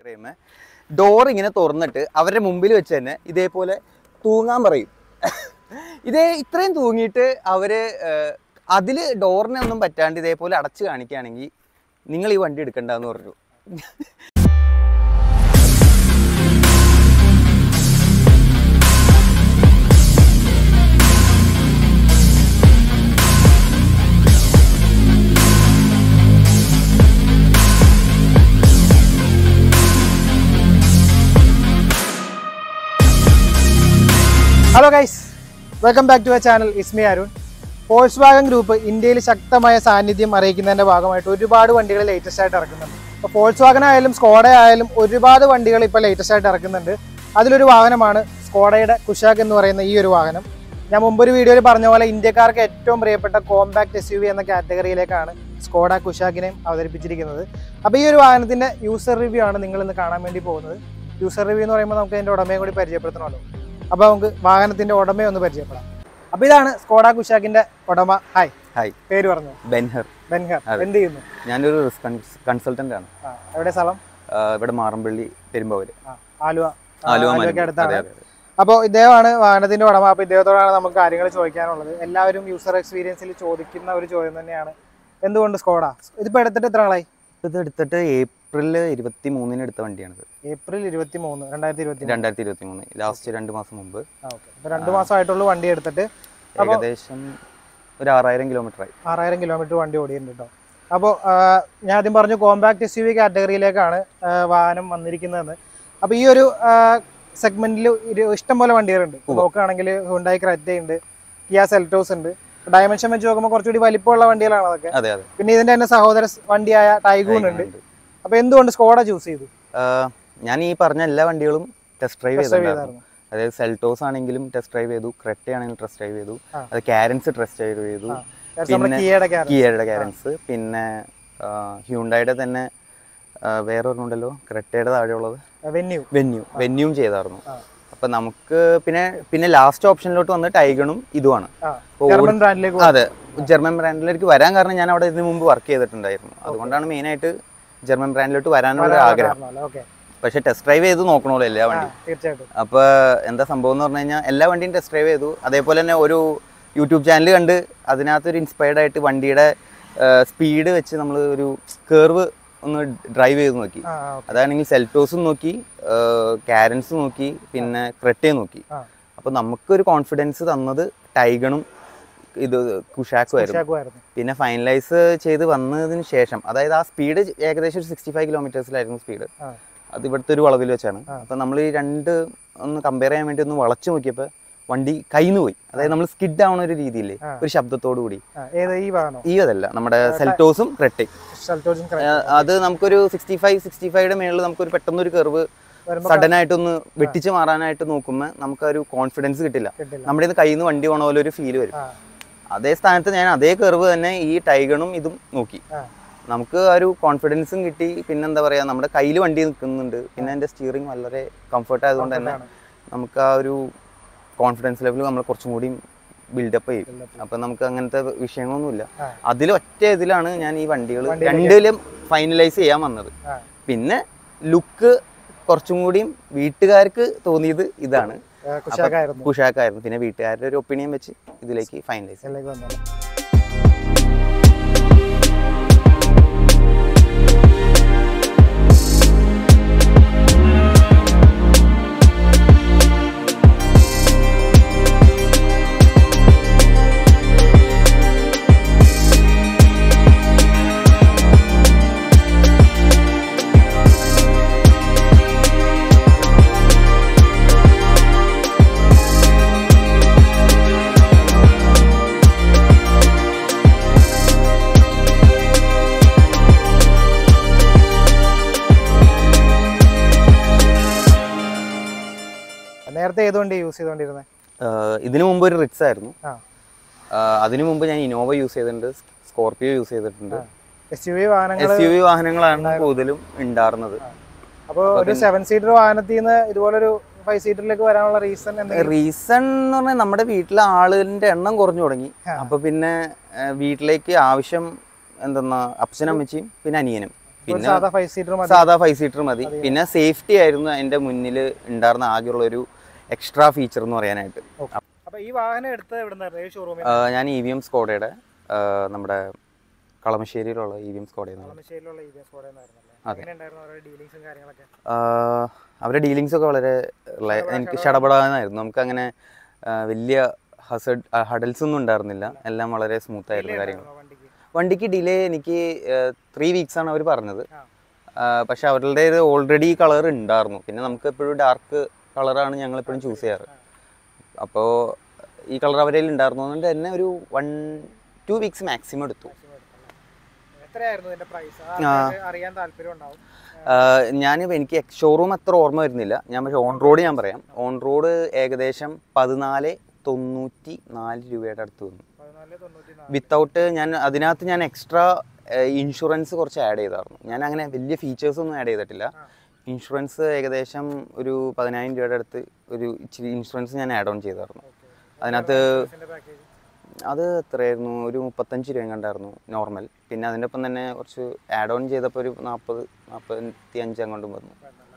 ചെയ്യുമ്പോൾ ഡോർ ഇങ്ങനെ തുറന്നിട്ട് അവരുടെ മുമ്പിൽ വെച്ച് തന്നെ ഇതേപോലെ തൂങ്ങാൻ പറയും ഇതേ ഇത്രയും തൂങ്ങിയിട്ട് അവര് അതിൽ ഡോറിനെ ഒന്നും പറ്റാണ്ട് ഇതേപോലെ അടച്ച് കാണിക്കുകയാണെങ്കിൽ നിങ്ങൾ ഈ വണ്ടി എടുക്കണ്ടെന്ന് പറഞ്ഞു hello guys welcome back to a channel is me Arun ഫോഴ്സ് വാഗൻ ഗ്രൂപ്പ് ഇന്ത്യയിൽ ശക്തമായ സാന്നിധ്യം അറിയിക്കുന്നതിന്റെ ഭാഗമായിട്ട് ഒരുപാട് വണ്ടികൾ ലേറ്റസ്റ്റ് ആയിട്ട് ഇറക്കുന്നുണ്ട് ഇപ്പോൾ ഫോഴ്സ് വാഗൻ ആയാലും സ്കോഡ ആയാലും ഒരുപാട് വണ്ടികൾ ഇപ്പോൾ ലേറ്റസ്റ്റ് ആയിട്ട് ഇറക്കുന്നുണ്ട് അതിലൊരു വാഹനമാണ് സ്കോഡയുടെ കുഷാക്ക് എന്ന് പറയുന്ന ഈ ഒരു വാഹനം ഞാൻ മുമ്പൊരു വീഡിയോയിൽ പറഞ്ഞ പോലെ ഇന്ത്യക്കാർക്ക് ഏറ്റവും പ്രിയപ്പെട്ട കോമ്പാക്ട് എസ് യു വി എന്ന കാറ്റഗറിയിലേക്കാണ് സ്കോഡ കുഷാക്കിനെയും അവതരിപ്പിച്ചിരിക്കുന്നത് അപ്പോൾ ഈ ഒരു വാഹനത്തിന്റെ യൂസർ റിവ്യൂ ആണ് നിങ്ങൾ ഇന്ന് കാണാൻ വേണ്ടി പോകുന്നത് യൂസർ റിവ്യൂ എന്ന് പറയുമ്പോൾ നമുക്ക് അതിന്റെ ഉടമയും കൂടി പരിചയപ്പെടുത്തണമല്ലോ അപ്പോൾ നമുക്ക് വാഹനത്തിന്റെ ഉടമയെ ഒന്ന് പരിചയപ്പെടാം അപ്പോൾ ഇതാണ് സ്കോഡ കുഷാക്കിന്റെ ഉടമ ഹായ് ഹായ് പേര് പറഞ്ഞു ബെൻഹർ ബെൻഹർ അതെ. എന്ത് ചെയ്യുന്നു ഞാനൊരു റിസ്ക് കൺസൾട്ടന്റ് ആണ് ആ, എവിടെ സ്ഥലം ആ, ഇവിടെ മാറമ്പള്ളി പെരുമ്പാവൂര് ആ, ആലുവ ആ, ആലുവ ആലുവയ്ക്ക് മലമ്പുഴ. അടുത്താണ് അതെ, അതെ, അതെ. അപ്പോൾ ഇദ്ദേഹമാണ് വാഹനത്തിന്റെ ഉടമ അപ്പോൾ ഇദ്ദേഹത്തോടാണ് നമുക്ക് കാര്യങ്ങൾ ചോദിക്കാനുള്ളത് എല്ലാവരും യൂസർ എക്സ്പീരിയൻസിൽ ചോദിക്കുന്ന ഒരു ചോദ്യം തന്നെയാണ് എന്തുകൊണ്ട് സ്കോഡ ഇതിപ്പോൾ എടുത്തിട്ട് എത്ര നാളായി ഇത് എടുത്തിട്ട് ഏപ്രിൽ ഇരുപത്തി മൂന്നിന് എടുത്ത വണ്ടിയാണിത് ഏപ്രിൽ ഇരുപത്തി മൂന്ന് രണ്ടായിരത്തി ഇരുപത്തി രണ്ടായിരത്തി ഇരുപത്തി മൂന്ന് ലാസ്റ്റ് രണ്ട് മാസം മുമ്പ് ഓക്കെ അപ്പോൾ രണ്ട് മാസമായിട്ടുള്ളൂ വണ്ടി എടുത്തിട്ട് അപ്പൊ- ഏകദേശം ഒരു ആറായിരം കിലോമീറ്റർ ആയി ആറായിരം കിലോമീറ്റർ വണ്ടി ഓടിയിട്ടുണ്ട് കേട്ടോ അപ്പോൾ ഞാൻ ആദ്യം പറഞ്ഞു കോമ്പാക്ട് എസ് യു വി കാറ്റഗറിയിലേക്കാണ് ആ, വാഹനം വന്നിരിക്കുന്നതെന്ന് അപ്പോൾ ഈ ഒരു സെഗ്മെന്റിൽ ഇഷ്ടം പോലെ വണ്ടികളുണ്ട് ഉവ്വ. നോക്കുകയാണെങ്കിൽ ഹുണ്ടായി ക്രെറ്റ ഉണ്ട് കിയ സെൽറ്റോസ് ഉണ്ട് ഡയമെൻഷൻ വെച്ച് നോക്കുമ്പോൾ കുറച്ചുകൂടി വലിപ്പമുള്ള വണ്ടികളാണ് അതൊക്കെ അതെ അതെ പിന്നെ ഇതിന്റെ തന്നെ സഹോദര സ് വണ്ടിയായ ടൈഗൂൺ ഉണ്ട് ഉണ്ട്. അപ്പോൾ എന്തുകൊണ്ട് സ്കോഡ ചൂസ് ചെയ്തു ആ, ഞാൻ ഈ പറഞ്ഞ എല്ലാ വണ്ടികളും ടെസ്റ്റ് ഡ്രൈവ് Test drive ചെയ്തിട്ടുണ്ടായിരുന്നു അതായത് സെൽറ്റോസ് ആണെങ്കിലും ടെസ്റ്റ് ഡ്രൈവ് ചെയ്തു ക്രെറ്റ ആണെങ്കിലും ടെസ്റ്റ് ഡ്രൈവ് ചെയ്തു ആ. അത് കാരൻസ് ടെസ്റ്റ് ഡ്രൈവ് ചെയ്തു ആ. നമ്മുടെ പിന്നെ കിയയുടെ കാര്യം കിയയുടെ കാരൻസ് പിന്നെ ഹ്യൂണ്ടായുടെ തന്നെ ആ, വേറെ ഒരെണ്ണമുണ്ടല്ലോ ക്രെറ്റയുടെ താഴെയുള്ളത് വെന്യൂ വെന്യൂ വെന്യൂം ചെയ്തായിരുന്നു ആ. അപ്പൊ നമുക്ക് പിന്നെ പിന്നെ ലാസ്റ്റ് ഓപ്ഷനിലോട്ട് വന്ന് ടൈഗണും ഇതുമാണ് ആ ഇപ്പൊ ജർമ്മൻ ബ്രാൻഡിലേക്ക് അതെ ജർമ്മൻ ബ്രാൻഡിലേക്ക് വരാൻ കാരണം ഞാൻ അവിടെ ഇതിന് മുമ്പ് വർക്ക് ചെയ്തിട്ടുണ്ടായിരുന്നു അതുകൊണ്ടാണ് മെയിനായിട്ട് ജർമ്മൻ ബ്രാൻഡിലോട്ട് വരാനുള്ള ഒരു ആഗ്രഹം ഓക്കെ പക്ഷെ ടെസ്റ്റ് ഡ്രൈവ് ചെയ്ത് നോക്കണമല്ലോ എല്ലാ വണ്ടി തീർച്ചയായിട്ടും അപ്പൊ എന്താ സംഭവം എന്ന് പറഞ്ഞു കഴിഞ്ഞാൽ എല്ലാ വണ്ടിയും ടെസ്റ്റ് ഡ്രൈവ് ചെയ്തു അതേപോലെ തന്നെ ഒരു യൂട്യൂബ് ചാനൽ കണ്ട് അതിനകത്തൊരു ഇൻസ്പയർഡ് ആയിട്ട് വണ്ടിയുടെ സ്പീഡ് വെച്ച് നമ്മൾ ഒരു കേർവ് ഒന്ന് ഡ്രൈവ് ചെയ്ത് നോക്കി ആ ആ, okay. അതാണെങ്കിൽ സെൽറ്റോസും നോക്കി കാരൻസ് നോക്കി പിന്നെ ക്രെറ്റയും നോക്കി ആ. അപ്പൊ നമുക്കൊരു കോൺഫിഡൻസ് തന്നത് ടൈഗണും ഇത് കുഷാക്കും ആയിരുന്നു ഉഷാക്കുമായിരുന്നു. പിന്നെ ഫൈനലൈസ് ചെയ്ത് വന്നതിന് ശേഷം അതായത് ആ സ്പീഡ് ഏകദേശം ഒരു സിക്സ്റ്റി ഫൈവ് കിലോമീറ്റേഴ്സിലായിരുന്നു സ്പീഡ് ആ. അത് ഇവിടുത്തെ ഒരു വളവിൽ വെച്ചാണ് ആ. അപ്പം നമ്മൾ ഈ രണ്ട് ഒന്ന് കമ്പയർ ചെയ്യാൻ വേണ്ടി ഒന്ന് വളച്ചു നോക്കിയപ്പോൾ വണ്ടി കയ്യിന്ന് പോയി അതായത് നമ്മൾ സ്കിഡ് ആവുന്ന ഒരു രീതിയില്ലേ ആ. ഒരു ശബ്ദത്തോടു കൂടി ആ, ഏത് ഈ വാഹനോ ഈ അതല്ല നമ്മുടെ സെൽറ്റോസും റെട്ടി സെൽറ്റോസും അത് നമുക്കൊരു സിക്സ്റ്റി ഫൈവ് സിക്സ്റ്റി ഫൈവയുടെ മേളിൽ നമുക്കൊരു പെട്ടെന്നൊരു കെർവ് വരുമ്പോ സഡൻ ആയിട്ടൊന്ന് വെട്ടിച്ച് മാറാനായിട്ട് നോക്കുമ്പോൾ നമുക്കൊരു കോൺഫിഡൻസ് കിട്ടില്ല കിട്ടില്ല നമ്മുടെ ഇത് കയ്യിൽ നിന്ന് വണ്ടി പോണ പോലെ ഒരു ഫീൽ വരും ആ അതേ സ്ഥാനത്ത് ഞാൻ അതേ കെർവ് തന്നെ ഈ ടൈഗണും ഇതും നോക്കി ആ നമുക്ക് ആ ഒരു കോൺഫിഡൻസും കിട്ടി പിന്നെ എന്താ പറയാ നമ്മുടെ കയ്യിൽ വണ്ടി നിൽക്കുന്നുണ്ട് പിന്നെ എൻ്റെ സ്റ്റിയറിംഗ് വളരെ കംഫർട്ട് ആയതുകൊണ്ട് തന്നെ ആണ്. നമുക്ക് ആ ഒരു കോൺഫിഡൻസ് ലെവൽ നമ്മൾ കുറച്ചും കൂടി ബിൽഡപ്പ് ചെയ്യും Build up അപ്പം നമുക്ക് അങ്ങനത്തെ വിഷയങ്ങളൊന്നുമില്ല ആ. അതിൽ ഒറ്റ ഇതിലാണ് ഞാൻ ഈ വണ്ടികൾ വണ്ടിയിലേക്ക് രണ്ടിലും ഫൈനലൈസ് ചെയ്യാൻ വന്നത് ആ. പിന്നെ ലുക്ക് കുറച്ചും കൂടിയും വീട്ടുകാർക്ക് തോന്നിയത് ഇതാണ് ആ, കുശാക്കായിരുന്നു കുഷാക്കായിരുന്നു പിന്നെ വീട്ടുകാരുടെ ഒരു ഒപ്പീനിയൻ വെച്ച് ഇതിലേക്ക് ഫൈനലൈസ് ഇതിലേക്ക് വന്നത് നേരത്തെ ഏത് വണ്ടി യൂസ് ചെയ്തോണ്ടിരുന്നത് ആഹ് ഇതിനു മുമ്പ് ഒരു റിക്സ് ആയിരുന്നു ആ ആഹ് അതിനു മുമ്പ് ഞാൻ ഇനോവ യൂസ് ചെയ്തിട്ടുണ്ട് സ്കോർപിയോ യൂസ് ചെയ്തിട്ടുണ്ട് എസ് യു വി വാഹനങ്ങൾ എസ് യു വി വാഹനങ്ങളാണ് കൂടുതലും ഉണ്ടായിരുന്നത് അപ്പോൾ ഒരു സെവൻ സീറ്റർ വാഹനത്തിൽ നിന്ന് ഇതുപോലൊരു ഫൈവ് സീറ്ററിലേക്ക് വരാനുള്ള റീസൺ എന്തെങ്കിലും റീസൺ എന്ന് പറഞ്ഞാൽ നമ്മുടെ വീട്ടിലെ ആളുകളുടെ എണ്ണം കുറഞ്ഞു തുടങ്ങി ആ. അപ്പൊ പിന്നെ ആഹ് വീട്ടിലേക്ക് ആവശ്യം എന്തെന്നാ അപ്പച്ചനും അമ്മച്ചിയും പിന്നെ അനിയനും ഒരു പിന്നെ സാധാ ഫൈവ് സീറ്റർ മതി സാധാ ഫൈവ് സീറ്റർ മതി പിന്നെ സേഫ്റ്റി ആയിരുന്നു എൻ്റെ മുന്നിൽ ഉണ്ടായിരുന്ന ആകെയുള്ള ഒരു എക്സ്ട്രാ ഫീച്ചർ എന്ന് പറയാനായിട്ട് അപ്പൊ ഈ വാഹനം എടുത്തത് എവിടെ നിന്നായിരുന്നു ഏത് ഷോറൂമിൽ ആ, ഞാൻ ഇ വി എം സ്കോഡയുടെ ആ, നമ്മുടെ കളമശ്ശേരിയിലുള്ള ഇ വി എം സ്കോഡയിൽ നിന്നാണ് കളമശ്ശേരിയിലുള്ള ഇ ബി എസ് ആയിരുന്നല്ലേ അതെ. എങ്ങനെ ഉണ്ടായിരുന്നു അവരുടെ ഡീലിങ്സും കാര്യങ്ങളൊക്കെ ആ, അവരുടെ ഡീലിങ്സ് ഒക്കെ വളരെ ല- എനിക്ക് ഷടപടാന്നായിരുന്നു നമുക്ക് അങ്ങനെ വലിയ ഹസഡ് ഹഡൽസ് ഒന്നും ഉണ്ടായിരുന്നില്ല എല്ലാം വളരെ സ്മൂത്ത് ആയിരുന്നു കാര്യങ്ങൾ ആ വണ്ടിക്ക് വണ്ടിക്ക് ഡിലേ എനിക്ക് ത്രീ വീക്സ് ആണ് അവർ പറഞ്ഞത് ആ. ആ, പക്ഷെ അവരുടെ ഓൾറെഡി കളർ ഉണ്ടായിരുന്നു പിന്നെ നമുക്ക് എപ്പോഴും ഡാർക്ക് കളറാണ് ഞങ്ങൾ എപ്പോഴും ചൂസ് ചെയ്യാറ് അപ്പോൾ ഈ കളർ അവരുടെ കയ്യിൽ ഉണ്ടായിരുന്നു അതുകൊണ്ട് തന്നെ ഒരു വൺ ടു വീക്സ് മാക്സിമം എടുത്തു maximum എടുത്തല്ലേ? എത്രയായിരുന്നു ഇതിന്റെ പ്രൈസ് അറിയാൻ താല്പര്യം ഉണ്ടാവും ഞാൻ എനിക്ക് ഷോറൂം അത്ര ഓർമ്മ വരുന്നില്ല ഞാൻ പക്ഷേ ഓൺ റോഡ് ഞാൻ പറയാം ഓൺ റോഡ് ഏകദേശം പതിനാല് തൊണ്ണൂറ്റി നാല് രൂപയുടെ അടുത്ത് വന്നു പതിനാല് തൊണ്ണൂറ്റി നാല് വിത്തൗട്ട് ഞാൻ അതിനകത്ത് ഞാൻ എക്സ്ട്രാ ഇൻഷുറൻസ് കുറച്ച് ആഡ് ചെയ്തായിരുന്നു ഞാൻ അങ്ങനെ വലിയ ഫീച്ചേഴ്സ് ഒന്നും ആഡ് ചെയ്തിട്ടില്ല ആ. ഇൻഷുറൻസ് ഏകദേശം ഒരു പതിനായിരം രൂപയുടെ അടുത്ത് ഒരു ഇച്ചിരി ഇൻഷുറൻസ് ഞാൻ ആഡ് ഓൺ ചെയ്തായിരുന്നു അതിനകത്ത് പാക്കേജ് അത് എത്രയായിരുന്നു ഒരു മുപ്പത്തഞ്ച് രൂപ കണ്ടായിരുന്നു നോർമൽ പിന്നെ അതിൻ്റെ ഒപ്പം തന്നെ കുറച്ച് ആഡ് ഓൺ ചെയ്തപ്പോൾ ഒരു നാൽപ്പത് നാൽപ്പത്തി അഞ്ച് അങ്ങോട്ടും വന്നു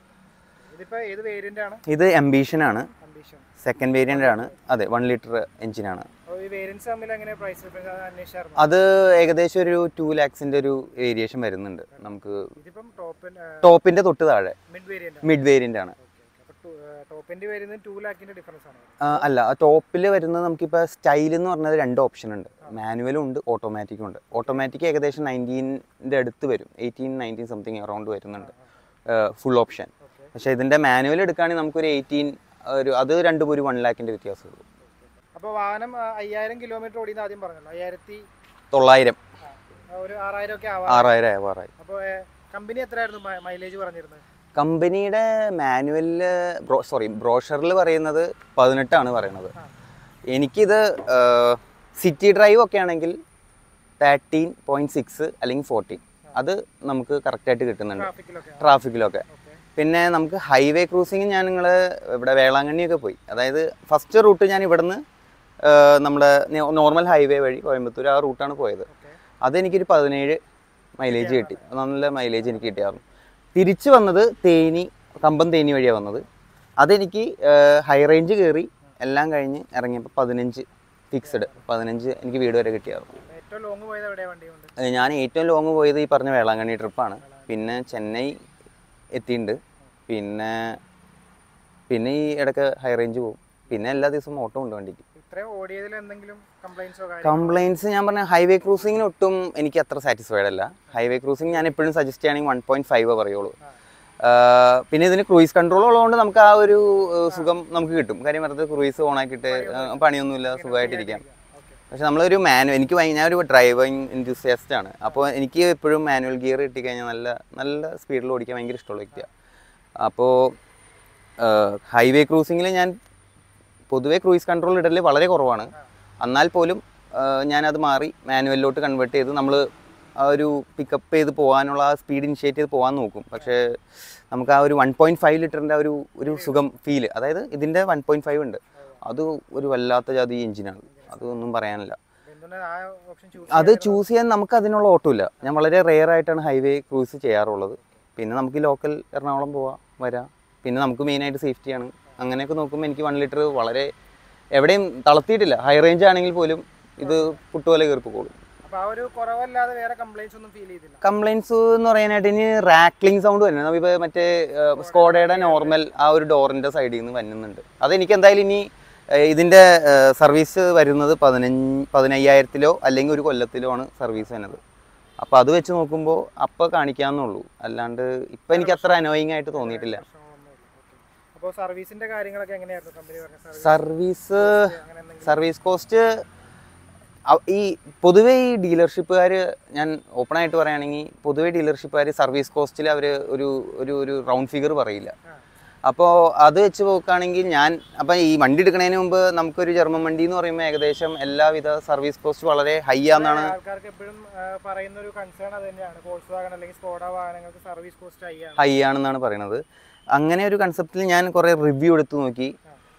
ഇതിപ്പോ ഏത് വേരിയന്റ് ആണ് ഇത് എംബീഷൻ ആണ് അംബീഷൻ സെക്കൻഡ് വേരിയൻ്റ് ആണ് അതെ വൺ ലിറ്റർ എഞ്ചിനാണ് അപ്പോൾ ഈ വേരിയൻസ് തമ്മിൽ എങ്ങനെ പ്രൈസ് ഡിഫറൻസ് അന്വേഷിച്ചായിരുന്നു അത് ഏകദേശം ഒരു ടു ലാക്സിൻ്റെ ഒരു വേരിയേഷൻ വരുന്നുണ്ട് നമുക്ക് ഇതിപ്പം ടോപ്പ് ടോപ്പിൻ്റെ തൊട്ട് താഴെ മിഡ് വേരിയന്റ് മിഡ് വേരിയൻ്റ് ആണ് അപ്പോൾ ടോപ്പിന്റെ വരുന്നത് ടു ലാക്കിന്റെ ഡിഫറൻസ് ആണ് ആ, അല്ല ടോപ്പിൽ വരുന്നത് നമുക്കിപ്പോൾ സ്റ്റൈൽ എന്ന് പറഞ്ഞത് രണ്ട് ഓപ്ഷൻ ഉണ്ട് മാനുവലും ഉണ്ട് ഓട്ടോമാറ്റിക്കും ഉണ്ട് ഓട്ടോമാറ്റിക് ഏകദേശം നയൻറ്റീൻ്റെ അടുത്ത് വരും എയ്റ്റീൻ നയൻറ്റീൻ സംതിങ് അറൗണ്ട് വരുന്നുണ്ട് ഫുൾ ഓപ്ഷൻ ഓക്കെ പക്ഷേ ഇതിൻ്റെ മാനുവൽ എടുക്കുകയാണെങ്കിൽ നമുക്കൊരു എയ്റ്റീൻ ഒരു അത് രണ്ടും ഒരു വൺ ലാക്കിൻ്റെ വ്യത്യാസമുള്ളൂ അപ്പോൾ വാഹനം ആ, അയ്യായിരം കിലോമീറ്റർ ഓടിയെന്ന് ആദ്യം പറഞ്ഞല്ലോ അയ്യായിരത്തി തൊള്ളായിരം ആ, ഒരു ആറായിരം ഒക്കെ ആവാം ആറായിരം ആവാറായി അപ്പോൾ കമ്പനി എത്രയായിരുന്നു മൈലേജ് പറഞ്ഞിരുന്നത് കമ്പനിയുടെ മാനുവലിൽ ബ്രോ സോറി ബ്രോഷറിൽ പറയുന്നത് പതിനെട്ടാണ് പറയുന്നത് ആ. എനിക്കിത് സിറ്റി ഡ്രൈവ് ഒക്കെ ആണെങ്കിൽ തേർട്ടീൻ പോയിൻറ്റ് സിക്സ് അല്ലെങ്കിൽ ഫോർട്ടീൻ അത് നമുക്ക് കറക്റ്റായിട്ട് കിട്ടുന്നുണ്ട് ട്രാഫിക്കിലൊക്കെ ട്രാഫിക്കിലൊക്കെ ഓക്കെ പിന്നെ നമുക്ക് ഹൈവേ ക്രൂസിങ് ഞാൻ നിങ്ങൾ ഇവിടെ വേളാങ്കണ്ണിയൊക്കെ പോയി അതായത് ഫസ്റ്റ് റൂട്ട് ഞാൻ ഇവിടുന്ന് നമ്മുടെ നോർമൽ ഹൈവേ വഴി കോയമ്പത്തൂർ ആ റൂട്ടാണ് പോയത് ഓക്കെ അതെനിക്കൊരു പതിനേഴ് മൈലേജ് കിട്ടി നല്ല മൈലേജ് എനിക്ക് കിട്ടിയായിരുന്നു തിരിച്ചു വന്നത് തേനി കമ്പം തേനി വഴിയാണ് വന്നത് അതെനിക്ക് ഹൈ റേഞ്ച് കയറി എല്ലാം കഴിഞ്ഞ് ഇറങ്ങിയപ്പോൾ പതിനഞ്ച് ഫിക്സഡ് പതിനഞ്ച് എനിക്ക് വീട് വരെ കിട്ടിയായിരുന്നു ഏറ്റവും ലോങ് പോയത് എവിടെയാണ് വണ്ടി കൊണ്ട് ഏഹ് ഞാൻ ഏറ്റവും ലോങ് പോയത് ഈ പറഞ്ഞ വേളാങ്കണ്ണി ട്രിപ്പാണ് പിന്നെ ചെന്നൈ എത്തിയിട്ടുണ്ട് പിന്നെ പിന്നെ ഈ ഇടയ്ക്ക് ഹൈ റേഞ്ച് പോകും പിന്നെ എല്ലാ ദിവസവും ഓട്ടോ ഉണ്ട് വണ്ടിക്ക് ഇത്രയും ഓടിയതിൽ എന്തെങ്കിലും കംപ്ലൈൻസോ കംപ്ലൈൻറ്റ്സ് ഞാൻ പറഞ്ഞ ഹൈവേ ക്രൂസിങ്ങിന് ഒട്ടും എനിക്ക് അത്ര സാറ്റിസ്ഫൈഡ് അല്ല ഹൈവേ ക്രൂസിങ് ഞാൻ എപ്പോഴും സജസ്റ്റ് ചെയ്യുകയാണെങ്കിൽ വൺ പോയിന്റ് ഫൈവ് പറയുള്ളൂ ആഹ് പിന്നെ ഇതിന് ക്രൂയിസ് കൺട്രോൾ ഉള്ളതുകൊണ്ട് നമുക്ക് ആ ഒരു ഏഹ്, സുഖം നമുക്ക് കിട്ടും കാര്യം വെറുതെ ക്രൂയിസ് ഓൺ ആക്കിയിട്ട് ഏഹ്, പണിയൊന്നുമില്ല സുഖമായിട്ടിരിക്കാം ഓക്കെ പക്ഷെ നമ്മളൊരു മാനുവൽ എനിക്ക് ഭയ- ഞാൻ ഒരു ഡ്രൈവിംഗ് ഇൻഡ്യൂസിയാസ്റ്റ് ആണ് അപ്പോൾ എനിക്ക് എപ്പോഴും മാനുവൽ ഗിയർ കിട്ടിക്കഴിഞ്ഞാൽ നല്ല നല്ല സ്പീഡിൽ ഓടിക്കാൻ ഭയങ്കര ഇഷ്ടമുള്ള വ്യക്തിയാണ് അപ്പോൾ ഹൈവേ ക്രൂസിങ്ങിൽ ഞാൻ പൊതുവേ ക്രൂയിസ് കൺട്രോൾ ഇടൽ വളരെ കുറവാണ് എന്നാൽ പോലും ആ, ഞാനത് മാറി മാനുവലിലോട്ട് കൺവേർട്ട് ചെയ്ത് നമ്മൾ ആ ഒരു പിക്കപ്പ് ചെയ്ത് പോകാനുള്ള ആ സ്പീഡ് ഇനിഷ്യേറ്റ് ചെയ്ത് പോകാൻ നോക്കും പക്ഷേ നമുക്ക് ആ ഒരു വൺ പോയിൻറ്റ് ഫൈവ് ലിറ്ററിൻ്റെ ഒരു ഒരു സുഖം ഫീല് അതായത് ഇതിൻ്റെ വൺ പോയിൻറ്റ് ഫൈവ് ഉണ്ട് അത് ഒരു വല്ലാത്ത ജാതി എഞ്ചിനാണ് അതൊന്നും പറയാനില്ല എന്തുകൊണ്ട് ആ ഓപ്ഷൻ ചൂസ് അത് ചൂസ് ചെയ്യാൻ നമുക്ക് അതിനുള്ള ഓട്ടോ ഇല്ല ഞാൻ വളരെ റെയർ ആയിട്ടാണ് ഹൈവേ ക്രൂസ് ചെയ്യാറുള്ളത് പിന്നെ നമുക്ക് ലോക്കൽ എറണാകുളം പോവാം വരാം പിന്നെ നമുക്ക് മെയിനായിട്ട് സേഫ്റ്റിയാണ് അങ്ങനെയൊക്കെ നോക്കുമ്പോൾ എനിക്ക് വൺ ലിറ്റർ വളരെ എവിടെയും തളർത്തിയിട്ടില്ല ഹൈ റേഞ്ച് ആണെങ്കിൽ പോലും ഇത് പുട്ടുപോലെ കീർപ്പിക്കോളും അപ്പോൾ ആ ഒരു കുറവല്ലാതെ വേറെ കംപ്ലൈൻസ് ഒന്നും ഫീൽ ചെയ്തില്ല കംപ്ലൈൻസ് എന്ന് പറയാനായിട്ട് ഇനി റാക്ലിംഗ് സൗണ്ട് വരുന്നത് ഇപ്പോൾ മറ്റേ സ്കോഡയുടെ നോർമൽ ആ ഒരു ഡോറിൻ്റെ സൈഡിൽ നിന്ന് വരുന്നുണ്ട് അതെനിക്ക് എന്തായാലും ഇനി ഏഹ്, ഇതിൻ്റെ സർവീസ് വരുന്നത് പതിനഞ്ച് പതിനയ്യായിരത്തിലോ അല്ലെങ്കിൽ ഒരു കൊല്ലത്തിലോ ആണ് സർവീസ് വരുന്നത് അപ്പോൾ അത് വെച്ച് നോക്കുമ്പോൾ അപ്പോൾ കാണിക്കാമെന്നുള്ളൂ അല്ലാണ്ട് ഇപ്പം എനിക്ക് അത്ര അനോയിങ് ആയിട്ട് തോന്നിയിട്ടില്ല അപ്പോൾ സർവീസിന്റെ കാര്യങ്ങളൊക്കെ എങ്ങനെയായിരുന്നു കമ്പനി പറഞ്ഞ സർവീസ് സർവീസ് അങ്ങനെ എന്തെങ്കിലും സർവീസ് കോസ്റ്റ് ഈ പൊതുവേ ഈ ഡീലർഷിപ്പുകാർ ഞാൻ ഓപ്പൺ ആയിട്ട് പറയുകയാണെങ്കിൽ പൊതുവേ ഡീലർഷിപ്പുകാർ സർവീസ് കോസ്റ്റിൽ അവർ ഒരു ഒരു ഒരു റൗണ്ട് ഫിഗർ പറയില്ല ആ. അപ്പോൾ അത് വെച്ച് നോക്കുകയാണെങ്കിൽ ഞാൻ അപ്പം ഈ വണ്ടി എടുക്കുന്നതിന് മുമ്പ് നമുക്കൊരു ജർമ്മൻ വണ്ടി എന്ന് പറയുമ്പോൾ ഏകദേശം എല്ലാവിധ സർവീസ് കോസ്റ്റ് വളരെ ഹൈ ആണെന്നാണ് ആൾക്കാർക്ക് എപ്പോഴും പറയുന്ന ഒരു കൺസേൺ അത് തന്നെയാണ് ഫോൾസ് വാഗൺ അല്ലെങ്കിൽ സ്കോഡ വാഹനങ്ങൾക്ക് സർവീസ് കോസ്റ്റ് ഹൈ ആണ് ഹൈ ആണെന്നാണ് പറയുന്നത് അങ്ങനെ ഒരു കൺസെപ്റ്റിൽ ഞാൻ കുറേ റിവ്യൂ എടുത്ത് നോക്കി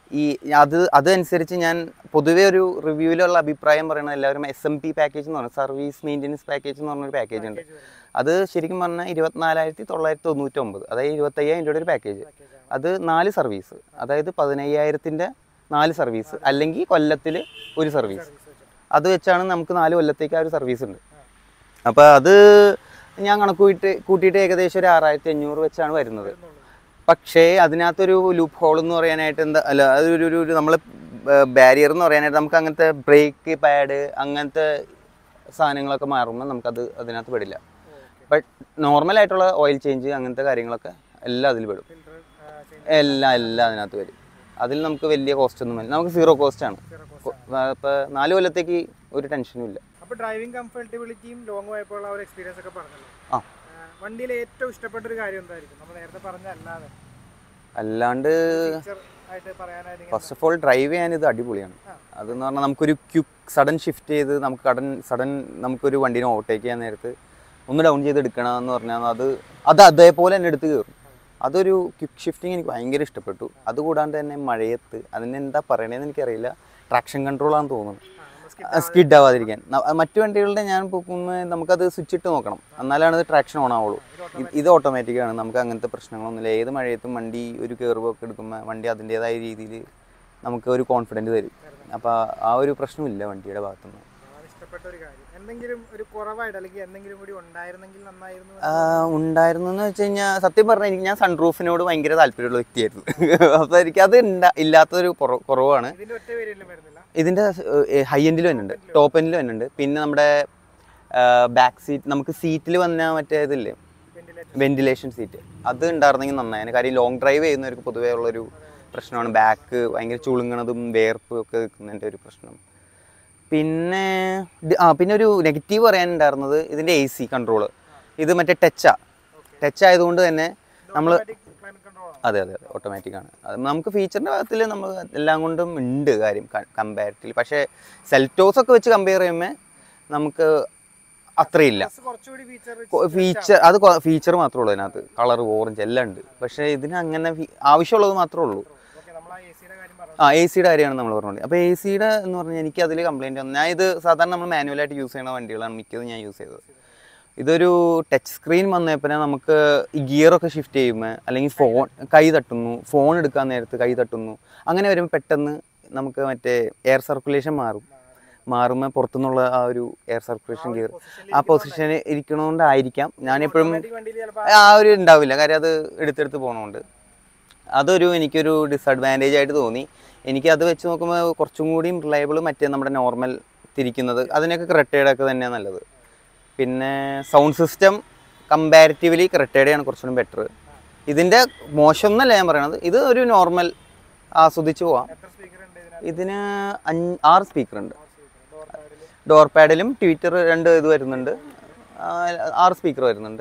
ഈ അത് അതനുസരിച്ച് ഞാൻ പൊതുവേ ഒരു റിവ്യൂവിലുള്ള അഭിപ്രായം പറയുന്നത് എല്ലാവരും എസ് എം പി പാക്കേജ് എന്ന് പറഞ്ഞാൽ സർവീസ് മെയിൻ്റെനൻസ് പാക്കേജ് എന്ന് പറഞ്ഞൊരു പാക്കേജ് ഉണ്ട് അത് ശരിക്കും പറഞ്ഞാൽ ഇരുപത്തിനാലായിരത്തി തൊള്ളായിരത്തി തൊണ്ണൂറ്റൊമ്പത് അതായത് ഇരുപത്തയ്യായിരം രൂപയുടെ ഒരു പാക്കേജ് അത് നാല് സർവീസ് അതായത് പതിനയ്യായിരത്തിൻ്റെ നാല് സർവീസ് അല്ലെങ്കിൽ കൊല്ലത്തിൽ ഒരു സർവീസ് അത് വെച്ചാണ് നമുക്ക് നാല് കൊല്ലത്തേക്ക് ആ ഒരു സർവീസ് ഉണ്ട് അപ്പോൾ അത് ഞാൻ കണക്ക് കൂട്ടിയിട്ട് കൂട്ടിയിട്ട് ഏകദേശം ഒരു ആറായിരത്തി അഞ്ഞൂറ് വെച്ചാണ് വരുന്നത് പക്ഷേ അതിനകത്തൊരു ലൂപ്പ് ഹോൾ എന്ന് പറയാനായിട്ട് എന്താ അല്ല അതൊരു ഒരു ഒരു നമ്മൾ ബാരിയർ എന്ന് പറയാനായിട്ട് നമുക്ക് അങ്ങനത്തെ ബ്രേക്ക് പാഡ് അങ്ങനത്തെ സാധനങ്ങളൊക്കെ മാറുമ്പോൾ നമുക്കത് അതിനകത്ത് പെടില്ല ബട്ട് നോർമലായിട്ടുള്ള ഓയിൽ ചേഞ്ച് അങ്ങനത്തെ കാര്യങ്ങളൊക്കെ എല്ലാം അതിൽ പെടും എല്ലാം എല്ലാം അതിനകത്ത് വരും അതിൽ നമുക്ക് വലിയ കോസ്റ്റ് ഒന്നും വരില്ല നമുക്ക് സീറോ കോസ്റ്റ് ആണ് ഇപ്പോൾ നാല് കൊല്ലത്തേക്ക് ഒരു ടെൻഷനും ഇല്ല അപ്പൊ ഡ്രൈവിംഗ് കംഫർട്ടബിലിറ്റിയും ലോങ് പോയപ്പോൾ ആ ഒരു എക്സ്പീരിയൻസ് ഒക്കെ പറഞ്ഞല്ലോ ആ. വണ്ടിയിൽ ഏറ്റവും ഇഷ്ടപ്പെട്ട ഒരു കാര്യം എന്തായിരിക്കും നമ്മൾ നേരത്തെ പറഞ്ഞ അല്ലാതെ അല്ലാണ്ട് ഫീച്ചർ ആയിട്ട് പറയാനായിട്ട് ഫസ്റ്റ് ഓഫ് ഓൾ ഡ്രൈവ് ചെയ്യാൻ ഇത് അടിപൊളിയാണ് അതെന്ന് പറഞ്ഞാൽ നമുക്കൊരു ക്യുക്ക് സഡൻ ഷിഫ്റ്റ് ചെയ്ത് നമുക്ക് കടൻ സഡൻ നമുക്കൊരു വണ്ടീനെ ഓവർടേക്ക് ചെയ്യാൻ നേരത്ത് ഒന്ന് ഡൗൺ ചെയ്ത് എടുക്കണം എന്ന് പറഞ്ഞാൽ അത് അത് അതേപോലെ തന്നെ എടുത്ത് കയറും അതൊരു ക്വിക്ക് ഷിഫ്റ്റിംഗ് എനിക്ക് ഭയങ്കര ഇഷ്ടപ്പെട്ടു അതുകൂടാണ്ട് തന്നെ മഴയത്ത് അതിന് എന്താ പറയണതെന്ന് എനിക്കറിയില്ല ട്രാക്ഷൻ കൺട്രോളാണെന്ന് തോന്നുന്നു സ്കിഡ് ആവാതിരിക്കാൻ ന- മറ്റു വണ്ടികളുടെ ഞാൻ പോകുമ്പോൾ നമുക്കത് സ്വിച്ച് ഇട്ട് നോക്കണം എന്നാലാണ് ഇത് ട്രാക്ഷൻ ഓൺ ആവുള്ളൂ ഇത് ഇത് ഓട്ടോമാറ്റിക്കാണ് നമുക്ക് അങ്ങനത്തെ പ്രശ്നങ്ങളൊന്നുമില്ല ഏത് മഴയത്തും വണ്ടി ഒരു കയറുമ്പോൾ എടുക്കുമ്പോൾ വണ്ടി അതിൻ്റേതായ രീതിയിൽ നമുക്ക് ഒരു കോൺഫിഡൻറ്റ് തരും അപ്പോൾ ആ ഒരു പ്രശ്നമില്ല വണ്ടിയുടെ ഭാഗത്തുനിന്ന് അതാണ് ഇഷ്ടപ്പെട്ട ഒരു കാര്യം എന്തെങ്കിലും ഒരു കുറവായിട്ട് അല്ലെങ്കിൽ എന്തെങ്കിലും കൂടി ഉണ്ടായിരുന്നെങ്കിൽ നന്നായിരുന്നു എന്ന് ആ, ഉണ്ടായിരുന്നു എന്ന് വെച്ച് കഴിഞ്ഞാൽ സത്യം പറഞ്ഞാൽ എനിക്ക് ഞാൻ സൺറൂഫിനോട് ഭയങ്കര താല്പര്യമുള്ള വ്യക്തിയായിരുന്നു അപ്പോൾ എനിക്ക് അത് ഉണ്ടാ ഇല്ലാത്തൊരു കുറ- കുറവാണ് ഇതിന്റെ ഒറ്റ പേരിലും വരുന്നില്ല ഇതിൻ്റെ ഹൈ എൻഡിൽ വരുന്നുണ്ട് ടോപ്പ് എൻഡിൽ വരുന്നുണ്ട് പിന്നെ നമ്മുടെ ബാക്ക് സീറ്റ് നമുക്ക് സീറ്റിൽ വന്ന മറ്റേ ഇതില്ലേ വെന്റിലേറ്റർ വെന്റിലേഷൻ സീറ്റ് അത് ഉണ്ടായിരുന്നെങ്കിൽ നന്നായി കാര്യം ലോങ് ഡ്രൈവ് ചെയ്യുന്നവർക്ക് പൊതുവേ ഉള്ളൊരു പ്രശ്നമാണ് ബാക്ക് ഭയങ്കര ചുളുങ്ങണതും വേർപ്പും ഒക്കെ നിൽക്കുന്നതിൻ്റെ ഒരു പ്രശ്നം പിന്നെ ഡി- ആ പിന്നെ ഒരു നെഗറ്റീവ് പറയാനുണ്ടായിരുന്നത് ഇതിൻ്റെ എ സി കൺട്രോൾ ഇത് മറ്റേ ടച്ചാ ടച്ച് ആയതുകൊണ്ട് തന്നെ നമ്മൾ ക്ലൈമറ്റ് കൺട്രോൾ ആണ് അതെ അതെ അതെ ഓട്ടോമാറ്റിക് ആണ് അത് നമുക്ക് ഫീച്ചറിൻ്റെ ഭാഗത്തിൽ നമ്മൾ എല്ലാം കൊണ്ടും ഉണ്ട് കാര്യം കമ്പാരിറ്റീവ് പക്ഷേ സെൽറ്റോസ് ഒക്കെ വെച്ച് കമ്പയർ ചെയ്യുമ്പോൾ നമുക്ക് അത്രയില്ല Plus കുറച്ചുകൂടി ഫീച്ചർ ഫീച്ചർ അത് ഫീച്ചർ മാത്രമേ ഉള്ളൂ അതിനകത്ത് കളർ ഓറഞ്ച് എല്ലാം ഉണ്ട് പക്ഷേ ഇതിന് അങ്ങനെ ഫീ- ആവശ്യമുള്ളത് മാത്രമേ ഉള്ളൂ ഓക്കെ നമ്മൾ ആ എ സിയുടെ കാര്യം പറഞ്ഞു ആ എ സിയുടെ കാര്യമാണ് നമ്മൾ പറഞ്ഞത് അപ്പോൾ എ സിയുടെ എന്ന് പറഞ്ഞാൽ എനിക്ക് അതിൽ കംപ്ലൈൻറ്റ് വന്നു ഞാൻ ഇത് സാധാരണ നമ്മൾ മാനുവലായിട്ട് യൂസ് ചെയ്യുന്ന വണ്ടികളാണ് മിക്കതും ഞാൻ യൂസ് ചെയ്തത് ഇതൊരു ടച്ച് സ്ക്രീൻ വന്നപ്പോൾ നമുക്ക് ഈ ഗിയറൊക്കെ ഷിഫ്റ്റ് ചെയ്യുമ്പോൾ അല്ലെങ്കിൽ ഫോൺ കൈ തട്ടുന്നു ഫോൺ എടുക്കാൻ നേരത്ത് കൈ തട്ടുന്നു അങ്ങനെ വരുമ്പോൾ പെട്ടെന്ന് നമുക്ക് മറ്റേ എയർ സർക്കുലേഷൻ മാറും മാറുമ്പോൾ പുറത്തുനിന്നുള്ള ആ ഒരു എയർ സർക്കുലേഷൻ ഗിയർ ആ പൊസിഷന് ഇരിക്കണോണ്ടായിരിക്കാം ഞാനെപ്പോഴും വണ്ടിയിൽ ചിലപ്പോൾ ആ ഒരു ഉണ്ടാവില്ല കാര്യം അത് എടുത്തെടുത്ത് പോകണോണ്ട് അതൊരു എനിക്കൊരു ഡിസഡ്വാൻറ്റേജ് ആയിട്ട് തോന്നി എനിക്ക് അത് വെച്ച് നോക്കുമ്പോൾ കുറച്ചും കൂടിയും റിലയബിൾ മറ്റേ നമ്മുടെ നോർമൽ തിരിക്കുന്നത് അതിനൊക്കെ ക്രെട്ടയുടെ ഒക്കെ തന്നെയാണ് നല്ലത് പിന്നെ സൗണ്ട് സിസ്റ്റം കമ്പാരിറ്റീവ്ലി ക്രെട്ടയുടെയാണ് കുറച്ചുകൂടി ബെറ്റർ ഇതിൻ്റെ മോശം എന്നല്ല ഞാൻ പറയണത് ഇത് ഒരു നോർമൽ ആസ്വദിച്ച് പോവാം എത്ര സ്പീക്കർ ഉണ്ട് ഇതിനകത്ത് ഇതിന് അഞ്ച് ആറ് സ്പീക്കർ ഉണ്ട് ഡോർ പാഡിൽ ഡോർ പാഡിലും ട്വിറ്റർ രണ്ട് ഇത് വരുന്നുണ്ട് ആ, ആറ് സ്പീക്കർ വരുന്നുണ്ട്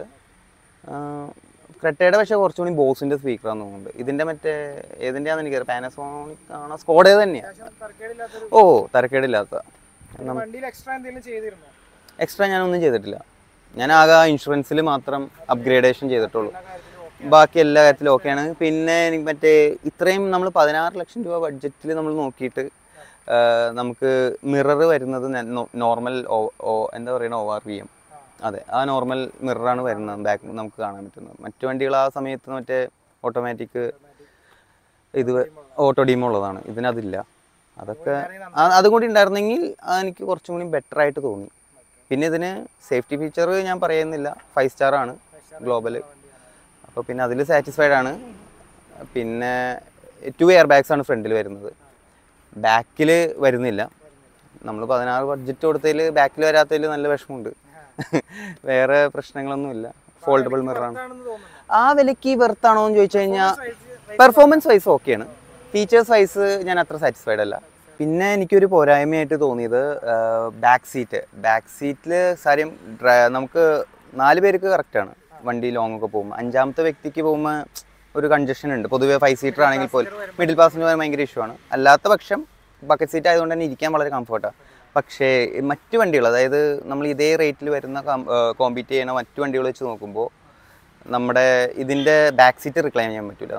ക്രെട്ടയുടെ പക്ഷേ കുറച്ചുകൂടി ബോസിൻ്റെ സ്പീക്കറാന്ന് തോന്നുന്നുണ്ട് ഇതിൻ്റെ മറ്റേ ഏതിൻ്റെയാണെന്ന് എനിക്കറിയാം പാനസോണിക് ആണോ സ്കോഡേ തന്നെയാണ് അത്യാവശ്യം തരക്കേടില്ലാത്തൊരു ഓ തരക്കേടില്ലാത്ത പിന്നെ വണ്ടിയിൽ എക്സ്ട്രാ എന്തെങ്കിലും ചെയ്തിരുന്നോ എക്സ്ട്രാ ഞാനൊന്നും ചെയ്തിട്ടില്ല ഞാൻ ആകെ ഇൻഷുറൻസിൽ മാത്രം അപ്ഗ്രേഡേഷൻ ചെയ്തിട്ടുള്ളൂ എല്ലാ കാര്യത്തിലും ഓക്കെ ബാക്കി എല്ലാ കാര്യത്തിലും ഓക്കെയാണ് പിന്നെ എനിക്ക് മറ്റേ ഇത്രയും നമ്മൾ പതിനാറ് ലക്ഷം രൂപ ബഡ്ജറ്റിൽ നമ്മൾ നോക്കിയിട്ട് ആ, നമുക്ക് മിറർ വരുന്നത് നോർമൽ എന്താ പറയുക ഒ ആർ വി എം അതെ ആ നോർമൽ മിററാണ് വരുന്നത് ബാക്ക് നമുക്ക് കാണാൻ പറ്റുന്നത് മറ്റു വണ്ടികൾ ആ സമയത്ത് മറ്റേ ഓട്ടോമാറ്റിക് ഇത് ഓട്ടോ ഡീം ഉള്ളതാണ് ഇതിനതില്ല അതൊക്കെ ആ- അതും കൂടി ഉണ്ടായിരുന്നെങ്കിൽ അത് എനിക്ക് കുറച്ചും കൂടി ബെറ്റർ ആയിട്ട് തോന്നി പിന്നെ ഇതിന് സേഫ്റ്റി ഫീച്ചർ ഞാൻ പറയുന്നില്ല ഫൈവ് സ്റ്റാർ ആണ് ഗ്ലോബൽ അപ്പോൾ പിന്നെ അതിൽ സാറ്റിസ്ഫൈഡ് ആണ് പിന്നെ ടു എയർ ബാഗ്സ് ആണ് ഫ്രണ്ടിൽ വരുന്നത് ബാക്കിൽ വരുന്നില്ല നമ്മൾ പതിനാറ് ബഡ്ജറ്റ് കൊടുത്തതിൽ ബാക്കിൽ വരാത്തതിൽ നല്ല വിഷമമുണ്ട് വേറെ പ്രശ്നങ്ങളൊന്നുമില്ല ഫോൾഡബിൾ മിററാണ് ആണെന്ന് തോന്നുന്നു ആ വിലക്ക് വെർത്താണോ എന്ന് ചോദിച്ചു കഴിഞ്ഞാൽ Size- പെർഫോമൻസ് വൈസ് ഓക്കെയാണ് ഫീച്ചേഴ്സ് വൈസ് ഞാൻ അത്ര സാറ്റിസ്ഫൈഡ് അല്ല പിന്നെ എനിക്കൊരു പോരായ്മയായിട്ട് തോന്നിയത് ബാക്ക് സീറ്റ് ബാക്ക് സീറ്റിൽ കാര്യം ഡ്ര- നമുക്ക് നാല് പേർക്ക് കറക്റ്റാണ് വണ്ടി ലോങ് ഒക്കെ പോകുമ്പോൾ അഞ്ചാമത്തെ വ്യക്തിക്ക് പോകുമ്പോൾ ഒരു കൺജഷൻ ഉണ്ട് പൊതുവേ ഫൈവ് സീറ്റർ ആണെങ്കിൽ പോലും മിഡിൽ പാസഞ്ചർ ഭയങ്കര ഇഷ്യൂ ആണ് അല്ലാത്ത പക്ഷം ബക്കറ്റ് സീറ്റ് ആയതുകൊണ്ട് തന്നെ ഇരിക്കാൻ വളരെ കംഫർട്ടാണ് പക്ഷേ മറ്റു വണ്ടികൾ അതായത് നമ്മൾ ഇതേ റേറ്റിൽ വരുന്ന കോമ്പീറ്റ് ചെയ്യുന്ന മറ്റു വണ്ടികൾ വെച്ച് നോക്കുമ്പോൾ നമ്മുടെ ഇതിൻ്റെ ബാക്ക് സീറ്റ് റിക്ലൈം ചെയ്യാൻ പറ്റില്ല നമുക്ക്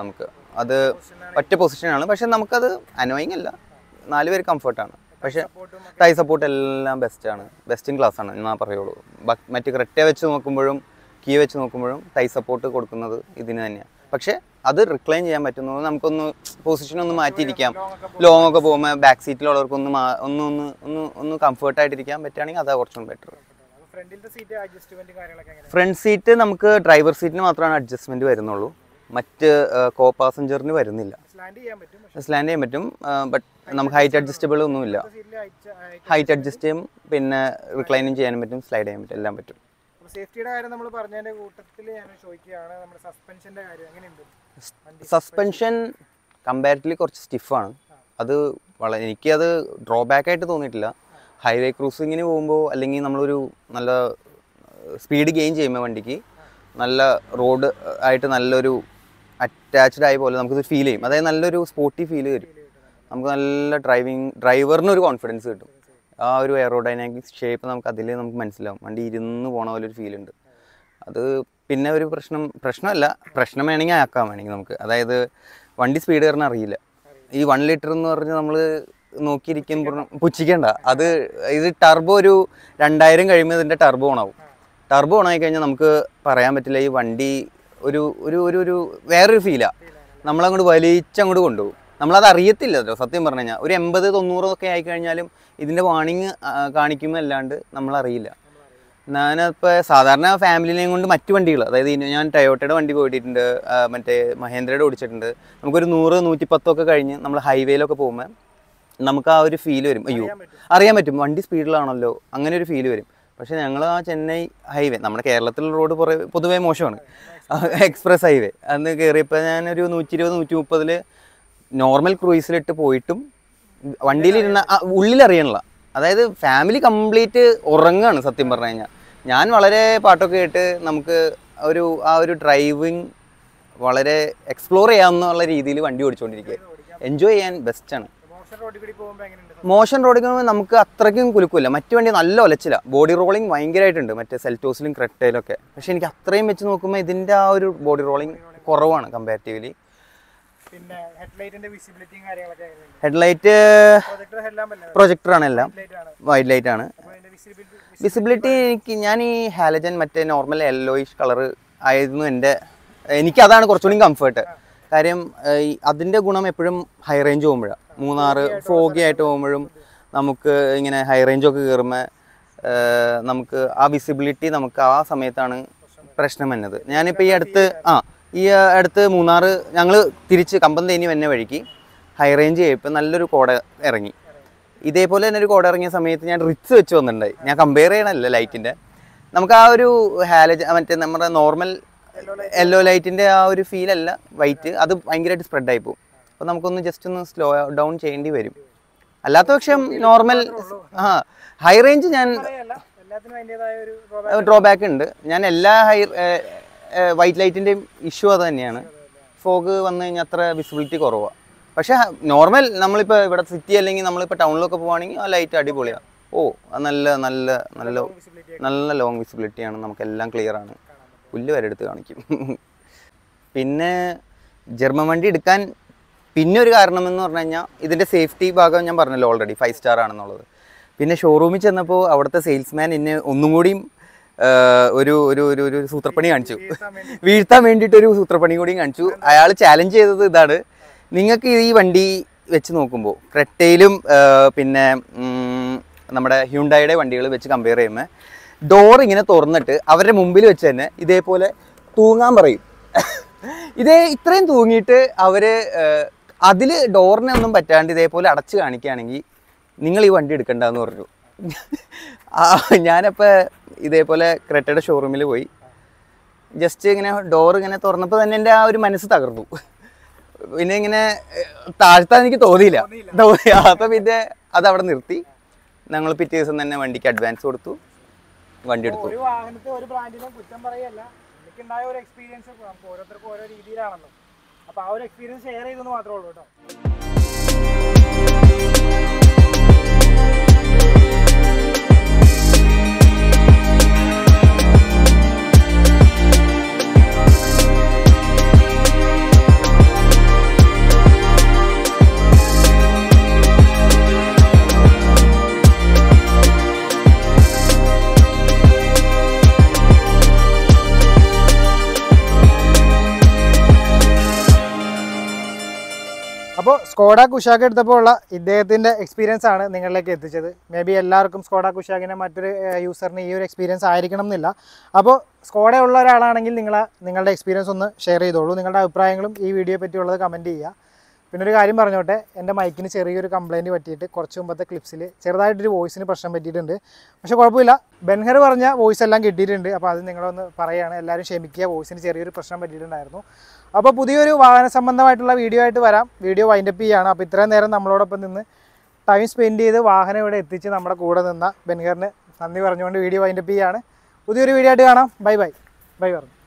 അത് ഒറ്റ പൊസിഷനാണ് പക്ഷെ നമുക്കത് അനോയിങ് അല്ല നാല് പേര് കംഫർട്ടാണ് പക്ഷെ തൈ സപ്പോർട്ട് എല്ലാം ബെസ്റ്റാണ് ബെസ്റ്റ് ഇൻ ക്ലാസ് ആണ് എന്നാ പറയുള്ളൂ ബ- മറ്റ് ക്രെറ്റ വെച്ച് നോക്കുമ്പോഴും കീ വെച്ച് നോക്കുമ്പോഴും തൈ സപ്പോർട്ട് കൊടുക്കുന്നത് ഇതിന് തന്നെയാണ് പക്ഷെ അത് റിക്ലൈൻ ചെയ്യാൻ പറ്റുന്നു നമുക്കൊന്ന് പൊസിഷൻ ഒന്ന് മാറ്റിയിരിക്കാം ലോങ് ഒക്കെ പോകുമ്പോൾ ബാക്ക് സീറ്റിലുള്ളവർക്ക് ഒന്ന് മാ- ഒന്ന് ഒന്ന് ഒന്ന് ഒന്ന് കംഫർട്ടായിട്ടിരിക്കാൻ പറ്റുകയാണെങ്കിൽ അതാ കുറച്ചും ബെറ്റർ ഫ്രണ്ടിലത്തെ സീറ്റ് അഡ്ജസ്റ്റ്മെന്റ് കാര്യങ്ങളൊക്കെ എങ്ങനെ ഫ്രണ്ട് സീറ്റ് നമുക്ക് ഡ്രൈവർ സീറ്റിന് മാത്രമാണ് അഡ്ജസ്റ്റ്മെന്റ് വരുന്നുള്ളൂ മറ്റ് കോ പാസഞ്ചറിന് വരുന്നില്ല സ്ലാൻഡ് ചെയ്യാൻ പറ്റും പക്ഷേ സ്ലാൻഡ് ചെയ്യാൻ പറ്റും ബട്ട് നമുക്ക് ഹൈറ്റ് അഡ്ജസ്റ്റബിൾ ഒന്നുമില്ല സീറ്റിൽ ഹൈറ്റ് അഡ്ജസ്റ്റ് ചെയ്യും പിന്നെ റിക്ലൈനും ചെയ്യാനും പറ്റും സ്ലൈഡ് ചെയ്യാൻ പറ്റും എല്ലാം പറ്റും സേഫ്റ്റിയുടെ കാര്യം നമ്മൾ പറഞ്ഞതിന്റെ കൂട്ടത്തിൽ ഞാൻ ചോദിക്കുകയാണ് നമ്മുടെ സസ്പെൻഷന്റെ കാര്യം എങ്ങനെയുണ്ട് വണ്ടി സസ്പെൻഷൻ കമ്പാരിറ്റീവ്ലി കുറച്ച് സ്റ്റിഫാണ് അത് വളരെ എനിക്കത് ഡ്രോബാക്ക് ആയിട്ട് തോന്നിയിട്ടില്ല ഹൈവേ ക്രൂസിങ്ങിന് പോകുമ്പോൾ അല്ലെങ്കിൽ നമ്മളൊരു നല്ല സ്പീഡ് ഗെയിൻ ചെയ്യുമ്പോൾ വണ്ടിക്ക് നല്ല റോഡ് ആയിട്ട് നല്ലൊരു അറ്റാച്ച്ഡ് ആയ പോലെ നമുക്ക് ഫീൽ ചെയ്യും അതായത് നല്ലൊരു സ്പോർട്ടി ഫീൽ വരും നമുക്ക് നല്ല ഡ്രൈവിങ് ഡ്രൈവറിന് ഒരു കോൺഫിഡൻസ് കിട്ടും ആ ഒരു എയറോഡൈനാമിക് ഷേപ്പ് നമുക്ക് അതിൽ നമുക്ക് മനസ്സിലാവും വണ്ടി ഇരുന്ന് പോണ പോലെ ഒരു ഫീൽ ഉണ്ട് അത് പിന്നെ ഒരു പ്രശ്നം പ്രശ്നമല്ല പ്രശ്നം വേണമെങ്കിൽ ആക്കാൻ വേണമെങ്കിൽ നമുക്ക് അതായത് വണ്ടി സ്പീഡ് കയറാൻ അറിയില്ല ഈ വൺ ലിറ്റർ എന്ന് പറഞ്ഞ് നമ്മൾ നോക്കിയിരിക്കുമ്പോൾ പുച്ഛിക്കണ്ട അത് ഇത് ടർബോ ഒരു രണ്ടായിരം കഴിയുമ്പോൾ ഇതിൻ്റെ ടർബോ ഓണാവും ടർബോ ഓണായി കഴിഞ്ഞാൽ നമുക്ക് പറയാൻ പറ്റില്ല ഈ വണ്ടി ഒരു ഒരു ഒരു ഒരു വേറൊരു ഫീലാണ് നമ്മളങ്ങോട്ട് വലിച്ചങ്ങോട്ട് കൊണ്ടുപോകും നമ്മളത് അറിയത്തില്ല കേട്ടോ സത്യം പറഞ്ഞു കഴിഞ്ഞാൽ ഒരു എൺപത് തൊണ്ണൂറൊക്കെ ആയി കഴിഞ്ഞാലും ഇതിൻ്റെ വാണിങ് കാണിക്കുമ്പോൾ അല്ലാണ്ട് നമ്മളറിയില്ല ഞാനിപ്പോൾ സാധാരണ ഫാമിലിനെയും കൊണ്ട് മറ്റു വണ്ടികൾ അതായത് ഇനി ഞാൻ ടയോട്ടയുടെ വണ്ടി പോയിട്ടുണ്ട് ആ, മറ്റേ മഹേന്ദ്രയുടെ ഓടിച്ചിട്ടുണ്ട് നമുക്കൊരു നൂറ് നൂറ്റിപ്പത്തൊക്കെ കഴിഞ്ഞ് നമ്മൾ ഹൈവേയിലൊക്കെ പോകുമ്പോൾ നമുക്ക് ആ ഒരു ഫീൽ വരും അയ്യോ അറിയാൻ പറ്റും വണ്ടി സ്പീഡിലാണല്ലോ അങ്ങനെ ഒരു ഫീൽ വരും പക്ഷേ ഞങ്ങൾ ആ ചെന്നൈ ഹൈവേ നമ്മുടെ കേരളത്തിലുള്ള റോഡ് കുറേ പൊതുവേ മോശമാണ് എക്സ്പ്രസ് ഹൈവേ അന്ന് കയറിയപ്പോൾ ഞാനൊരു നൂറ്റി ഇരുപത് നൂറ്റി മുപ്പതിൽ നോർമൽ ക്രൂയിസിലിട്ട് പോയിട്ടും വണ്ടിയിലിരുന്ന ആ, ഉള്ളിലറിയണില്ല അതായത് ഫാമിലി കംപ്ലീറ്റ് ഉറങ്ങാണ് സത്യം പറഞ്ഞു കഴിഞ്ഞാൽ ഞാൻ വളരെ പാട്ടൊക്കെ കേട്ട് നമുക്ക് ഒരു ആ ഒരു ഡ്രൈവിങ് വളരെ എക്സ്പ്ലോർ ചെയ്യാവുന്ന രീതിയിൽ വണ്ടി ഓടിച്ചുകൊണ്ടിരിക്കുക എൻജോയ് ചെയ്യാൻ ബെസ്റ്റാണ് മോശം റോഡിൽ കൂടി പോകുമ്പോൾ എങ്ങനെയുണ്ട് മോഷൻ റോഡിൽ നമുക്ക് അത്രയ്ക്കും കുലുക്കില്ല മറ്റു വണ്ടി നല്ല ഒലച്ചില്ല ബോഡി റോളിംഗ് ഭയങ്കരമായിട്ടുണ്ട് മറ്റേ സെൽറ്റോസിലും ക്രെറ്റയിലും ഒക്കെ പക്ഷെ എനിക്ക് അത്രയും വെച്ച് നോക്കുമ്പോൾ ഇതിൻ്റെ ആ ഒരു ബോഡി റോളിംഗ് കുറവാണ് കമ്പാരിറ്റീവ്ലി പിന്നെ ഹെഡ്ലൈറ്റിന്റെ വിസിബിലിറ്റിയും കാര്യങ്ങളൊക്കെ എങ്ങനെയുണ്ട് ഹെഡ്ലൈറ്റ് പ്രൊജക്ടർ ഹെല്ലാം അല്ലേ പ്രൊജക്ടറാണ് എല്ലാം ലൈറ്റ് ആണ് വൈറ്റ് ലൈറ്റ് ആണ് അപ്പോൾ അതിന്റെ വിസിബിലിറ്റി വിസിബിലിറ്റി എനിക്ക് ഞാൻ ഈ ഹാലജൻ മറ്റേ നോർമൽ യെല്ലോയിഷ് കളർ ആയിരുന്നു എൻ്റെ എനിക്ക് അതാണ് കുറച്ചുകൂടി കംഫർട്ട് കാര്യം ഏഹ്, ഈ അതിൻ്റെ ഗുണം എപ്പോഴും ഹൈ റേഞ്ച് പോകുമ്പോഴാണ് മൂന്നാറ് ഫോഗി ആയിട്ട് പോകുമ്പോഴും നമുക്ക് ഇങ്ങനെ ഹൈ റേഞ്ചൊക്കെ കയറുമ്പോൾ നമുക്ക് ആ വിസിബിലിറ്റി നമുക്ക് ആ സമയത്താണ് പ്രശ്നം വന്നത് ഞാനിപ്പോൾ ഈ അടുത്ത് ആ ഈ അടുത്ത് മൂന്നാർ ഞങ്ങൾ തിരിച്ച് കമ്പന്തേനി വന്ന വഴിക്ക് ഹൈ റേഞ്ച് ചെയ്യപ്പോൾ നല്ലൊരു കോട ഇറങ്ങി ഇതേപോലെ തന്നെ ഒരു കോട ഇറങ്ങിയ സമയത്ത് ഞാൻ റിച്ച് വെച്ച് വന്നിട്ടുണ്ടായി ഞാൻ കമ്പയർ ചെയ്യണമല്ല ലൈറ്റിൻ്റെ നമുക്ക് ആ ഒരു ഹാലജ മറ്റേ നമ്മുടെ നോർമൽ യെല്ലോ ലൈറ്റിൻ്റെ ആ ഒരു ഫീൽ അല്ല വൈറ്റ് അത് ഭയങ്കരമായിട്ട് സ്പ്രെഡ് ആയി പോകും അപ്പോൾ നമുക്കൊന്ന് ജസ്റ്റ് ഒന്ന് സ്ലോ ഡൗൺ ചെയ്യേണ്ടി വരും അല്ലാത്ത പക്ഷം നോർമൽ ആ ഹൈ റേഞ്ച് ഞാൻ അല്ല എല്ലാത്തിനും അതിൻ്റെതായ ഒരു drawback ഡ്രോബാക്ക് ഉണ്ട് ഞാൻ എല്ലാ ഹൈ വൈറ്റ് ലൈറ്റിൻ്റെയും ഇഷ്യൂ അത് തന്നെയാണ് ഫോഗ് വന്നു കഴിഞ്ഞാൽ അത്ര വിസിബിലിറ്റി കുറവാണ് പക്ഷേ നോർമൽ നമ്മളിപ്പോൾ ഇവിടെ സിറ്റി അല്ലെങ്കിൽ നമ്മളിപ്പോൾ ടൗണിലൊക്കെ പോവുകയാണെങ്കിൽ ആ ലൈറ്റ് അടിപൊളിയാണ് ഓ അത് നല്ല നല്ല നല്ല visibility നല്ല ലോങ് വിസിബിലിറ്റിയാണ് നമുക്കെല്ലാം ക്ലിയർ ആണ് പുല്ല് വരെ എടുത്ത് കാണിക്കും പിന്നെ ജർമ്മൻ വണ്ടി എടുക്കാൻ പിന്നെ ഒരു കാരണം എന്ന് പറഞ്ഞു കഴിഞ്ഞാൽ ഇതിൻ്റെ സേഫ്റ്റി ഭാഗം ഞാൻ പറഞ്ഞല്ലോ ഓൾറെഡി ഫൈവ് സ്റ്റാർ ആണെന്നുള്ളത് പിന്നെ ഷോറൂമിൽ ചെന്നപ്പോൾ അവിടുത്തെ സെയിൽസ്മാൻ എന്നെ ഒന്നും കൂടിയും ആ, ഒരു ഒരു ഒരു ഒരു സൂത്രപ്പണി കാണിച്ചു വീഴ്ത്താൻ വേണ്ടി വീഴ്ത്താൻ വേണ്ടിയിട്ട് ഒരു സൂത്രപ്പണി കൂടിയും കാണിച്ചു അയാൾ ചാലഞ്ച് ചെയ്തത് ഇതാണ് നിങ്ങൾക്ക് ഈ വണ്ടി വെച്ച് നോക്കുമ്പോൾ ക്രെറ്റയിലും ആ, പിന്നെ ഉം, നമ്മുടെ ഹ്യുണ്ടായുടെ വണ്ടികൾ വെച്ച് കമ്പയർ ചെയ്യുമ്പോൾ ഡോർ ഇങ്ങനെ തുറന്നിട്ട് അവരുടെ മുമ്പിൽ വെച്ച് തന്നെ ഇതേപോലെ തൂങ്ങാൻ പറയും ഇതേ ഇത്രയും തൂങ്ങിയിട്ട് അവർ അതിൽ ഡോറിനെ ഒന്നും പറ്റാണ്ട് ഇതേപോലെ അടച്ച് കാണിക്കുകയാണെങ്കിൽ നിങ്ങൾ ഈ വണ്ടി എടുക്കണ്ടെന്ന് പറഞ്ഞു ആ, ഞാനപ്പോൾ ഇതേപോലെ ക്രെറ്റയുടെ ഷോറൂമിൽ പോയി ജസ്റ്റ് ഇങ്ങനെ ഡോർ ഇങ്ങനെ തുറന്നപ്പോൾ തന്നെ എൻ്റെ ആ ഒരു മനസ്സ് തകർന്നു പിന്നെ ഇങ്ങനെ ഏഹ്, താഴ്ത്താൻ എനിക്ക് തോന്നിയില്ല തോന്നി അപ്പം പിന്നെ അത് അവിടെ നിർത്തി ഞങ്ങൾ പിറ്റേ ദിവസം തന്നെ വണ്ടിക്ക് അഡ്വാൻസ് കൊടുത്തു വണ്ടി എടുത്തു ഒരു വാഹനത്തെ ഒരു ബ്രാൻഡിനും കുറ്റം പറയല്ല എനിക്കുണ്ടായ ഒരു എക്സ്പീരിയൻസ് നമുക്ക് ഓരോരുത്തർക്കും ഓരോ രീതിയിലാണല്ലോ അപ്പോൾ ആ ഒരു എക്സ്പീരിയൻസ് ഷെയർ ചെയ്തെന്ന് മാത്രമേ ഉള്ളൂ കേട്ടോ അപ്പോൾ സ്കോഡ കുഷാക്ക് എടുത്തപ്പോൾ ഉള്ള ഇദ്ദേഹത്തിൻ്റെ എക്സ്പീരിയൻസ് ആണ് നിങ്ങളിലേക്ക് എത്തിച്ചത് മേ ബി എല്ലാവർക്കും സ്കോഡ കുഷാക്കിനെ മറ്റൊരു യൂസറിന് ഈ ഒരു എക്സ്പീരിയൻസ് ആയിരിക്കണം എന്നില്ല അപ്പോൾ സ്കോഡ ഉള്ള ഒരാളാണെങ്കിൽ നിങ്ങൾ നിങ്ങളുടെ എക്സ്പീരിയൻസ് ഒന്ന് ഷെയർ ചെയ്തോളൂ നിങ്ങളുടെ അഭിപ്രായങ്ങളും ഈ വീഡിയോയെ പറ്റിയുള്ളത് കമൻറ്റ് ചെയ്യുക പിന്നെ ഒരു കാര്യം പറഞ്ഞോട്ടെ എൻ്റെ മൈക്കിന് ചെറിയൊരു കംപ്ലയിൻറ്റ് പറ്റിയിട്ട് കുറച്ച് മുമ്പത്തെ ക്ലിപ്സിൽ ചെറുതായിട്ടൊരു വോയിസിന് പ്രശ്നം പറ്റിയിട്ടുണ്ട് പക്ഷേ കുഴപ്പമില്ല ബെൻഹർ പറഞ്ഞ വോയിസ് എല്ലാം കിട്ടിയിട്ടുണ്ട് അപ്പോൾ അത് നിങ്ങളൊന്ന് പറയുകയാണ് എല്ലാവരും ക്ഷമിക്കുക വോയിസിന് ചെറിയൊരു പ്രശ്നം പറ്റിയിട്ടുണ്ടായിരുന്നു അപ്പോൾ പുതിയൊരു വാഹന സംബന്ധമായിട്ടുള്ള വീഡിയോ ആയിട്ട് വരാം വീഡിയോ വൈൻഡപ്പ് ചെയ്യുകയാണ് അപ്പോൾ ഇത്രയും നേരം നമ്മളോടൊപ്പം നിന്ന് ടൈം സ്പെൻഡ് ചെയ്ത് വാഹനം ഇവിടെ എത്തിച്ച് നമ്മുടെ കൂടെ നിന്ന ബെൻഹറിന് നന്ദി പറഞ്ഞുകൊണ്ട് വീഡിയോ വൈൻഡപ്പ് ചെയ്യുകയാണ് പുതിയൊരു വീഡിയോ ആയിട്ട് കാണാം ബൈ ബൈ ബൈ പറഞ്ഞു